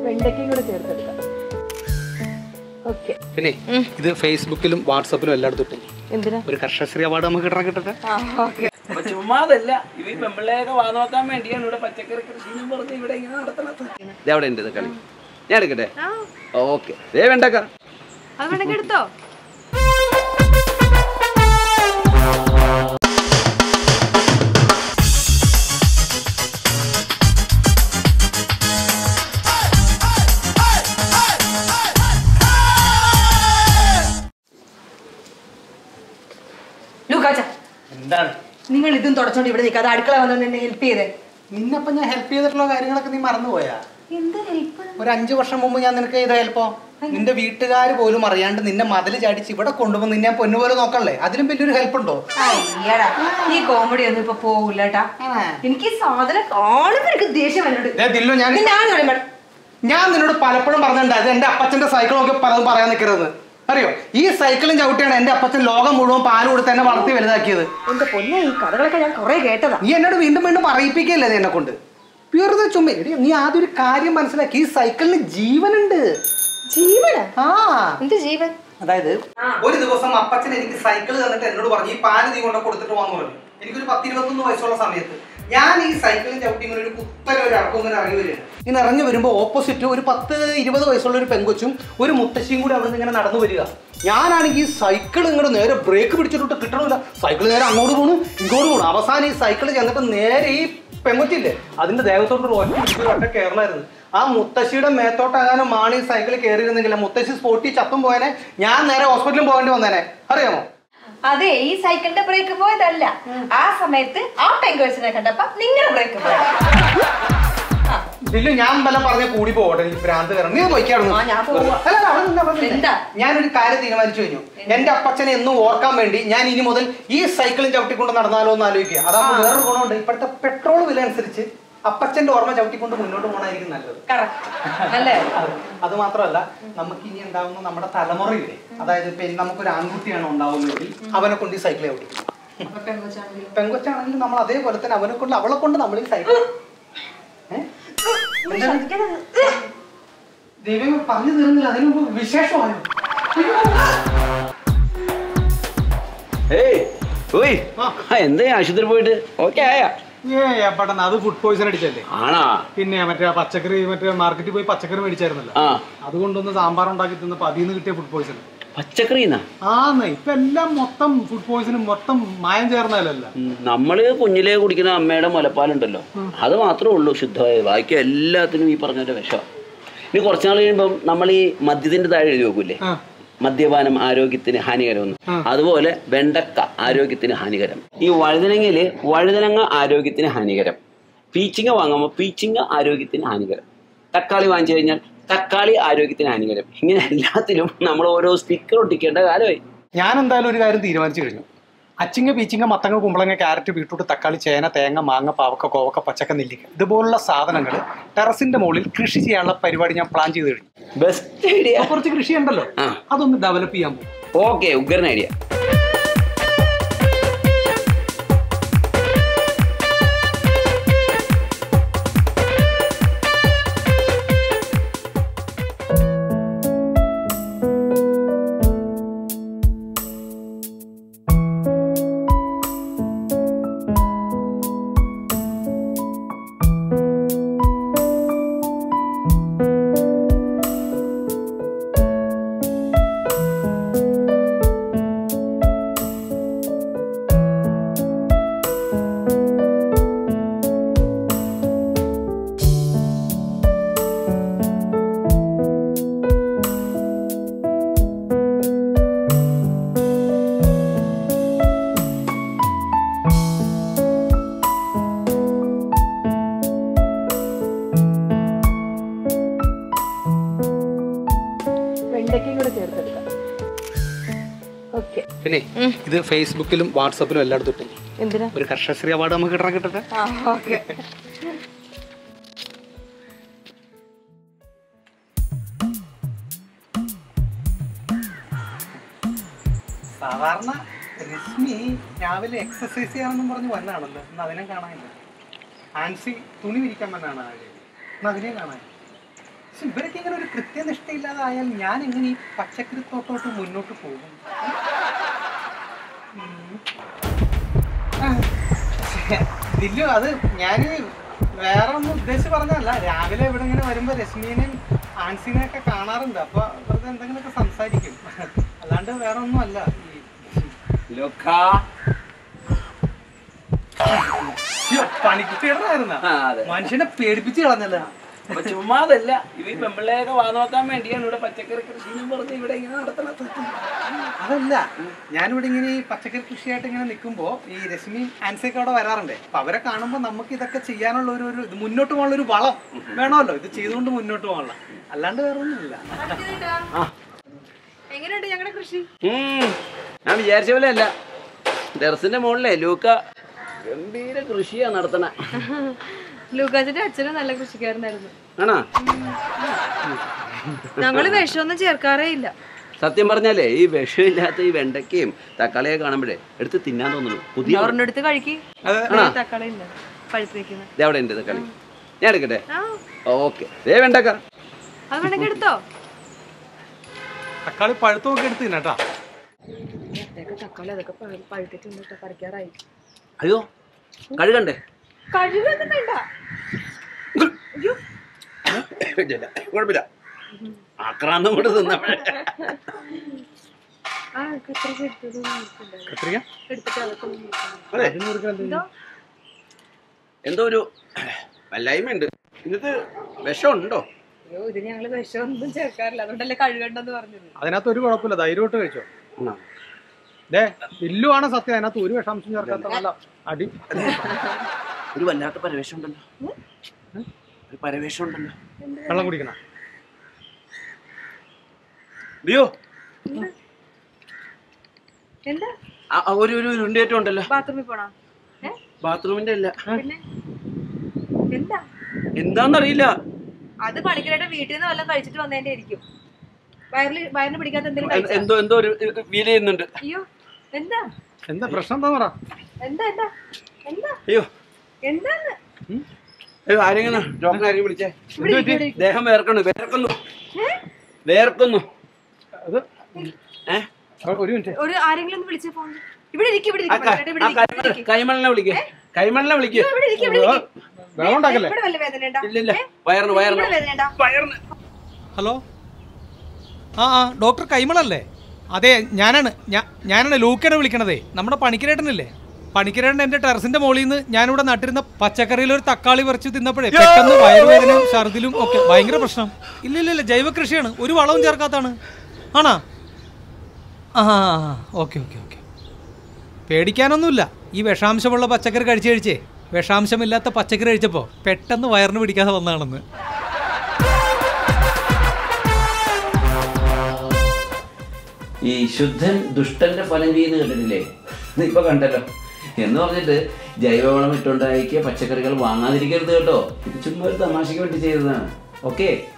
വെണ്ടയ്ക്കയും കൂടെ ചേർത്തെടുക്കാം ഓക്കെ പിന്നെ ഇത് ഫേസ്ബുക്കിലും വാട്സപ്പിലും എല്ലായിടത്തും ഇട്ടേ എന്തിനാ ഒരു കർഷകശ്രീ അവാർഡ് നമുക്ക് കിട്ടണം കിട്ടട്ടെ ആ ഓക്കെ അപ്പൊ ചുമ്മാതല്ല ഇവ ഈ പെമ്പിള്ളേരൊക്കെ വാ നോക്കാൻ വേണ്ടിയാണ് ഇവിടെ പച്ചക്കറി കൃഷി എന്ന് പറഞ്ഞ് ഇവിടെ ഇങ്ങനെ നടത്തണത് ഇത് അവിടെ ഉണ്ട് ഇത് കളി ഞാൻ എടുക്കട്ടെ ഓക്കെ ദേ വേണ്ടക്ക അത് വേണമെങ്കിൽ എടുത്തോ ലൂക്കാച്ച എന്താണ് നിങ്ങൾ ഇതും തുടച്ചോണ്ട് ഇവിടെ നിൽക്കാതെ അടുക്കള വന്നോണ്ട് എന്നെ ഹെൽപ്പ് ചെയ്തേ നിന്നപ്പം ഞാൻ ഹെൽപ്പ് ചെയ്തിട്ടുള്ള കാര്യങ്ങളൊക്കെ നീ മറന്നുപോയാ എന്ത് ഹെൽപ്പ് ഒരു അഞ്ചു വർഷം മുമ്പ് ഞാൻ നിനക്ക് ചെയ്ത ഹെൽപ്പോ നിന്റെ വീട്ടുകാർ പോലും അറിയാണ്ട് നിന്നെ മതിൽ ചാടിച്ച് ഇവിടെ കൊണ്ടുവന്ന് നിന്നെ ഞാൻ പൊന്നുപോലെ നോക്കണല്ലേ അതിലും വലിയൊരു ഹെൽപ്പ് ഉണ്ടോ അയ്യടാ ഈ കോമഡി ഒന്നും ഇപ്പൊ പോകില്ല കേട്ടാ എനിക്ക് ഈ സാധനം കാണുമ്പോ എനിക്ക് ദേഷ്യം എന്നോട് ദേ ദില്ലു ഞാൻ ഞാൻ പറയുമ്പോ ഞാൻ നിന്നോട് പലപ്പോഴും പറഞ്ഞിട്ടുണ്ടായത് എന്റെ അപ്പച്ചന്റെ സൈക്കിൾ നോക്കി പലതും പറയാൻ നിൽക്കരുത് അറിയോ ഈ സൈക്കിളും ചവിട്ടിയാണ് എന്റെ അപ്പച്ചൻ ലോകം മുഴുവൻ പാല് കൊടുത്ത് എന്നെ വളർത്തി വലുതാക്കിയത് എന്റെ പൊന്നെ ഈ കഥകളൊക്കെ ഞാൻ കൊറേ കേട്ടതാ നീ എന്നോട് വീണ്ടും വീണ്ടും പറയിപ്പിക്കല്ലേ നീ എന്നെ കൊണ്ട് വെറുതെ ചുമ്മ എടി നീ ആദ്യം ഒരു കാര്യം മനസ്സിലാക്കി ഈ സൈക്കിളിന് ജീവനുണ്ട് ജീവന ആ എന്ത് ജീവൻ അതായത് ഒരു ദിവസം അപ്പച്ചൻ എനിക്ക് സൈക്കിൾ തന്നിട്ട് എന്നോട് പറഞ്ഞു ഈ പാല് നീ കൊണ്ട് കൊടുത്തിട്ട് പോകാന്ന് പറഞ്ഞു എനിക്കൊരു പത്ത് ഇരുപത്തൊന്ന് വയസ്സുള്ള സമയത്ത് ഞാൻ ഈ സൈക്കിളും ചവിട്ടി ഇങ്ങനെ ഒരു കുത്തര ഒരു അടക്കം ഇങ്ങനെ ഇറങ്ങി വരികയാണ് ഇങ്ങനെ ഇറങ്ങി വരുമ്പോൾ ഓപ്പോസിറ്റ് ഒരു പത്ത് ഇരുപത് വയസ്സുള്ള ഒരു പെങ്കൊച്ചും ഒരു മുത്തശ്ശിയും കൂടി അവിടെ നിന്ന് ഇങ്ങനെ നടന്നു വരിക ഞാനാണെങ്കിൽ ഈ സൈക്കിൾ ഇങ്ങോട്ട് നേരെ ബ്രേക്ക് പിടിച്ചിട്ട് കിട്ടണില്ല സൈക്കിൾ നേരെ അങ്ങോട്ട് പോണു ഇങ്ങോട്ട് പോണു അവസാനം ഈ സൈക്കിൾ ചെന്നിട്ട് നേരെ ഈ പെങ്കൊച്ചില്ലേ അതിന്റെ ദേഹത്തോട്ട് ഒരു ഒറ്റ പിടിച്ച് ഒറ്റ കയറണമായിരുന്നു ആ മുത്തശ്ശിയുടെ മേത്തോട്ടാകാനും മാണി സൈക്കിൾ കയറിയിരുന്നെങ്കിൽ ആ മുത്തശ്ശി സ്പോട്ടി ചത്തും പോയനെ ഞാൻ നേരെ ഹോസ്പിറ്റലിൽ പോകേണ്ടി വന്നേനെ അറിയാമോ അതെ ഈ സൈക്കിളിന്റെ ബ്രേക്ക് പോയതല്ല ആ സമയത്ത് ആ പെങ്കോഴ്സിനെ കണ്ടപ്പോ നിങ്ങളുടെ ബ്രേക്ക് പോയി ഇതില് ഞാൻ വല്ല പറഞ്ഞ കൂടി പോകട്ടെ നീ ഭ്രാന്ത് കയറണം നീ നോക്കിയാടുന്നു ആ, ഞാൻ പോവാ. എന്താ? ഞാനൊരു കാര്യം തീരുമാനിച്ചു കഴിഞ്ഞു എന്റെ അപ്പച്ചനെ എന്നും ഓർക്കാൻ വേണ്ടി ഞാൻ ഇനി മുതൽ ഈ സൈക്കിളും ചവിട്ടിക്കൊണ്ട് നടന്നാലോ എന്ന് ആലോചിക്കുക അതാകുമ്പോൾ വേറൊരു ഗുണമുണ്ട് ഇപ്പോഴത്തെ പെട്രോൾ വില അനുസരിച്ച് അപ്പച്ചന്റെ ഓർമ്മ ചവിട്ടിക്കൊണ്ട് മുന്നോട്ട് പോകണമായിരിക്കും നല്ലത് Correct. അല്ലേ അത് അത് മാത്രമല്ല നമുക്ക് ഇനി ഉണ്ടാവുന്ന നമ്മുടെ തലമുറയില്ലേ അതായത് ഇപ്പൊ ഇനി നമുക്കൊരു ആൺകുട്ടിയാണ് ഉണ്ടാവുന്നതെങ്കിൽ അവനെ കൊണ്ട് ഈ സൈക്കിൾ ഓടിക്കും അപ്പൊ പെങ്കൊച്ചാണെങ്കിലും പെങ്കൊച്ചാണെങ്കിൽ നമ്മൾ അതേപോലെ തന്നെ അവനെ കൊണ്ട് അവളെ കൊണ്ട് നമ്മൾ ഈ സൈക്കിൾ ദൈവം പറഞ്ഞു തീർന്നില്ല അതിന് മുമ്പ് വിശേഷമായോ ഏയ് ഓയ് ആ. ആ എന്താ ആശുപത്രി പോയിട്ട് ഓക്കെ ആയാ ഏ പെട്ടെന്ന് അത് ഫുഡ് പോയിസൺ അടിച്ചല്ലേ ആണാ പിന്നെ മറ്റേ ആ പച്ചക്കറി മറ്റേ മാർക്കറ്റിൽ പോയി പച്ചക്കറി മേടിച്ചായിരുന്നല്ലോ ആ അതുകൊണ്ടൊന്ന് സാമ്പാർ ഉണ്ടാക്കി തിന്നപ്പോ അതിൽ നിന്ന് കിട്ടിയ ഫുഡ് പോയിസൺ പച്ചക്കറിന്നാ ആന്ന് ഇപ്പൊ എല്ലാം മൊത്തം ഫുഡ് പോയിസണും മൊത്തം മായം ചേർന്നതല്ല ഉം, നമ്മള് കുഞ്ഞിലേ കുടിക്കുന്ന അമ്മയുടെ മുലപ്പാലുണ്ടല്ലോ അത് മാത്രമേ ഉള്ളൂ ശുദ്ധമായത് ബാക്കി എല്ലാത്തിനും ഈ പറഞ്ഞ വിഷം ഇനി കുറച്ച് നാൾ കഴിയുമ്പം നമ്മൾ ഈ മദ്യത്തിന്റെ താഴെ എഴുതി നോക്കൂലേ മദ്യപാനം ആരോഗ്യത്തിന് ഹാനികരമെന്ന് അതുപോലെ വെണ്ടക്ക ആരോഗ്യത്തിന് ഹാനികരം ഈ വഴുതനങ്ങയില് വഴുതനങ്ങ ആരോഗ്യത്തിന് ഹാനികരം പീച്ചിങ്ങ വാങ്ങുമ്പോൾ പീച്ചിങ്ങ ആരോഗ്യത്തിന് ഹാനികരം തക്കാളി വാങ്ങിച്ചു കഴിഞ്ഞാൽ തക്കാളി ആരോഗ്യത്തിന് ഹാനികരം ഇങ്ങനെ എല്ലാത്തിലും നമ്മൾ ഓരോ സ്റ്റിക്കർ ഒട്ടിക്കേണ്ട കാലമായി ഞാൻ എന്തായാലും ഒരു കാര്യം തീരുമാനിച്ചു കഴിഞ്ഞു അച്ചിങ്ങ പീച്ചിങ്ങ മത്തങ്ങ കുമ്പളങ്ങ ക്യാരറ്റ് ബീട്രൂട്ട് തക്കാളി ചേന തേങ്ങ മാങ്ങ പാവക്ക കോവക്ക പച്ചക്ക നെല്ലിക്ക ഇതുപോലുള്ള സാധനങ്ങൾ ടെറസിന്റെ മുകളിൽ കൃഷി ചെയ്യാനുള്ള പരിപാടി ഞാൻ പ്ലാൻ ചെയ്ത് കഴിഞ്ഞു ബെസ്റ്റ് ഐഡിയ അപ്പൊ കുറച്ച് കൃഷി ഉണ്ടല്ലോ ആ. അതൊന്ന് ഡെവലപ്പ് ചെയ്യാൻ പോകും ഓക്കെ ഉഗ്രൻ ഐഡിയ വെണ്ടയ്ക്കയും കൂടെ ചേർത്തെടുക്കാം ഓക്കെ പിന്നെ ഇത് ഫേസ്ബുക്കിലും വാട്സപ്പിലും എല്ലായിടത്തും ഇട്ടേ എന്തിനാ ഒരു കർഷകശ്രീ അവാർഡ് നമുക്ക് കിട്ടണം കിട്ടട്ടെ ആ ഓക്കെ സാധാരണ രശ്മി രാവിലെ എക്സസൈസ് ചെയ്യാനെന്നും പറഞ്ഞ് വന്നാണല്ലോ ഇന്ന് അതിനെ കാണാനില്ല ആൻസി തുണി വിരിക്കാൻ വന്നാണ് ആര് ഇന്ന് അതിനെ കാണാൻ പക്ഷെ ഇവരൊക്കെ ഇങ്ങനെ ഒരു കൃത്യനിഷ്ഠയില്ലാതായാൽ ഞാൻ എങ്ങനെ ഈ പച്ചക്കറി തോട്ടോട്ട് മുന്നോട്ട് പോകും ഉം. ആ, ദില്ലു അത് ഞാൻ വേറെ ഒന്നും ഉദ്ദേശിച്ച് പറഞ്ഞതല്ല രാവിലെ ഇവിടെ ഇങ്ങനെ വരുമ്പോ രശ്മീനെയും ആൻസിനെയും ഒക്കെ കാണാറുണ്ട് അപ്പൊ വെറുതെ എന്തെങ്കിലുമൊക്കെ സംസാരിക്കും അല്ലാണ്ട് വേറെ ഒന്നും അല്ല ഈ പണിക്കുട്ടികളായിരുന്ന ആ, അതെ. മനുഷ്യനെ പേടിപ്പിച്ച് കളഞ്ഞല്ല അപ്പൊ ചുമ്മാതല്ല ഇവ ഈ പെമ്പിള്ളേരൊക്കെ വാ നോക്കാൻ വേണ്ടിയാണ് ഇവിടെ പച്ചക്കറി കൃഷി എന്ന് പറഞ്ഞ് ഇവിടെ ഇങ്ങനെ നടത്തണത് അതല്ല ഞാനിവിടെ ഇങ്ങനെ ഈ പച്ചക്കറി കൃഷിയായിട്ട് ഇങ്ങനെ നിൽക്കുമ്പോൾ ഈ രശ്മി ആൻസിയൊക്കെ അവിടെ വരാറുണ്ട് അപ്പൊ അവരെ കാണുമ്പോൾ നമുക്ക് ഇതൊക്കെ ചെയ്യാനുള്ള ഒരു ഒരു ഇത് മുന്നോട്ട് പോകാനുള്ള ഒരു വളം വേണമല്ലോ ഇത് ചെയ്തുകൊണ്ട് മുന്നോട്ട് പോകാനുള്ള അല്ലാണ്ട് വേറെ ഒന്നുമില്ല എങ്ങനെയുണ്ട് ഞങ്ങളുടെ കൃഷി ഉം. ഞാൻ വിചാരിച്ച പോലെ അല്ല ടെറസിന്റെ മുകളിലേ ലൂക്ക ഗംഭീര കൃഷിയാ നടത്തണ ലൂക്കാച്ചിന്റെ അച്ഛനും നല്ല കൃഷിക്കാരനായിരുന്നു ആണോ ഞങ്ങള് വിഷമൊന്നും ചേർക്കാറേ ഇല്ല സത്യം പറഞ്ഞാലേ ഈ വിഷമില്ലാത്ത ഈ വെണ്ടയ്ക്കയും തക്കാളിയൊക്കെ കാണുമ്പോഴേ എടുത്ത് തിന്നാൻ തോന്നുന്നു പുതിയ ഒരെണ്ണം എടുത്ത് കഴിക്ക് ആണോ? തക്കാളി ഇല്ല പഴുത്തേക്കുന്നത് ഇത് അവിടെ ഉണ്ട് തക്കാളി ഞാൻ എടുക്കട്ടെ ആ ഓക്കെ ദേ വെണ്ടക്ക അത് വേണമെങ്കിൽ എടുത്തോ തക്കാളി പഴുത്തു നോക്കി എടുത്ത് തിന്നട്ടാ അതൊക്കെ തക്കാളി അതൊക്കെ പഴു- പഴുത്തിട്ടുണ്ട് കേട്ടോ പറിക്കാറായി അയ്യോ കഴുകണ്ടേ കഴുകൊന്നും വേണ്ട ഇല്ല, കുഴപ്പമില്ല ആക്രാന്തം കൊണ്ട് തിന്നപ്പോഴേ ആ കത്രിക എടുത്തത് നോക്കുന്നുണ്ടായിരുന്നു. കത്രിക എടുത്തിട്ട് അതൊക്കെ ഒന്ന് നോക്കണം. അതെ എന്തോ എന്തോ ഒരു വല്ലായ്മയുണ്ട് ഇതിനകത്ത് വിഷമുണ്ടോ അയ്യോ ഇതിന് ഞങ്ങള് വിഷമൊന്നും ചേർക്കാറില്ല അതുകൊണ്ടല്ലേ കഴുകണ്ടെന്ന് പറഞ്ഞത് അതിനകത്ത് ഒരു കുഴപ്പമില്ല ധൈര്യമായിട്ട് കഴിച്ചോ ആണോ? ദേ ബില്ലു ആണ് സത്യം അതിനകത്ത് ഒരു വിഷാംശം ചേർക്കാത്ത നല്ല അടി ഒരു വല്ലാത്ത പരവേഷം ഉണ്ടല്ലോ ഒരു പരവേഷം ഉണ്ടല്ലോ വെള്ളം കുടിക്കണം അയ്യോ എന്താ ആ, ആ, ഒരു ഒരു ഉരുണ്ടേറ്റം ഉണ്ടല്ലോ ബാത്റൂമിൽ പോണോ ഏ ബാത്റൂമിന്റെ അല്ല പിന്നെ എന്താ എന്താന്നറിയില്ല അത് പണിക്കരയുടെ വീട്ടിൽ നിന്ന് വല്ലതും കഴിച്ചിട്ട് വന്നതിന്റെ ആയിരിക്കും വയറിൽ വയറിന് പിടിക്കാത്ത എന്തെങ്കിലും എ- കഴിച്ചാ? എന്തോ എന്തോ ഒരു ഫീൽ ചെയ്യുന്നുണ്ട് അയ്യോ എന്താ എന്താ പ്രശ്നം എന്താ പറ എന്താ എന്താ എന്താ അയ്യോ എന്താന്ന് അയ്യോ ആരെങ്കിലും ഡോക്ടറെ ആരെങ്കിലും വിളിച്ചേ ഇവിടെ ഇരിക്ക്, ഇവിടെ ഇരിക്ക്. ദേഹം വേർക്കുന്നു വേർക്കുന്നു ഏ? വേർക്കുന്നു അത് ഏ ഒരു മിനിറ്റ് ഒരു ആരെങ്കിലും ഒന്ന് വിളിച്ചേ ഫോൺ ഇവിടെ ഇരിക്കും ഇവിടെ ആ ഇരിക്ക്, ക- പണിക്കരുടെ ഇവിടെ ആ ഇരിക്ക്, ഇവിടെ കൈമളിനെ ഇരിക്ക്. കൈമളിനെ വിളിക്കേ കൈമളിനെ വിളിക്കേ ഇവിടെ ഇരിക്ക്, ഇവിടെ ഇരിക്ക്. വെള്ളം ഉണ്ടാക്കല്ലേ ഇവിടെ വല്ല വേദന ഉണ്ടോ? ഇല്ല ഇല്ല വയറിന് വയറിന് ഇവിടെ വേദന ഉണ്ടോ? വയറിന് ഹലോ ആ ആ ഡോക്ടർ കൈമളല്ലേ അതെ ഞാനാണ് ഞാ- ഞാനാണ് ലൂക്കാണ് വിളിക്കണതേ നമ്മുടെ പണിക്കരേട്ടനല്ലേ പണിക്കരേട്ടൻ എൻ്റെ ടെറസിന്റെ മുകളിൽ നിന്ന് ഞാനിവിടെ നട്ടിരുന്ന പച്ചക്കറിയിൽ ഒരു തക്കാളി പറിച്ച് തിന്നപ്പോഴേ പെട്ടെന്ന് വയറുവേദനയും ഛർദിലും ഒക്കെ ഭയങ്കര പ്രശ്നം ഇല്ല ഇല്ല ഇല്ല ജൈവ കൃഷിയാണ് ഒരു വളവും ചേർക്കാത്താണ് ആണാ ആ ഓക്കെ ഓക്കെ ഓക്കെ പേടിക്കാനൊന്നുമില്ല ഈ വിഷാംശമുള്ള പച്ചക്കറി കഴിച്ച് കഴിച്ചേ വിഷാംശമില്ലാത്ത പച്ചക്കറി കഴിച്ചപ്പോൾ പെട്ടെന്ന് വയറിന് പിടിക്കാതെ വന്നതാണെന്ന് ഈ ശുദ്ധൻ ദുഷ്ടന്റെ ഫലം ചെയ്യുന്ന കേട്ടിട്ടില്ലേ ഇത് ഇപ്പൊ കണ്ടല്ലോ എന്ന് പറഞ്ഞിട്ട് ജൈവവളം ഇട്ടുണ്ടാക്കിയ പച്ചക്കറികൾ വാങ്ങാതിരിക്കരുത് കേട്ടോ ഇത് ചുമ്മാ ഒരു തമാശയ്ക്ക് വേണ്ടി ചെയ്തതാണ് ഓക്കെ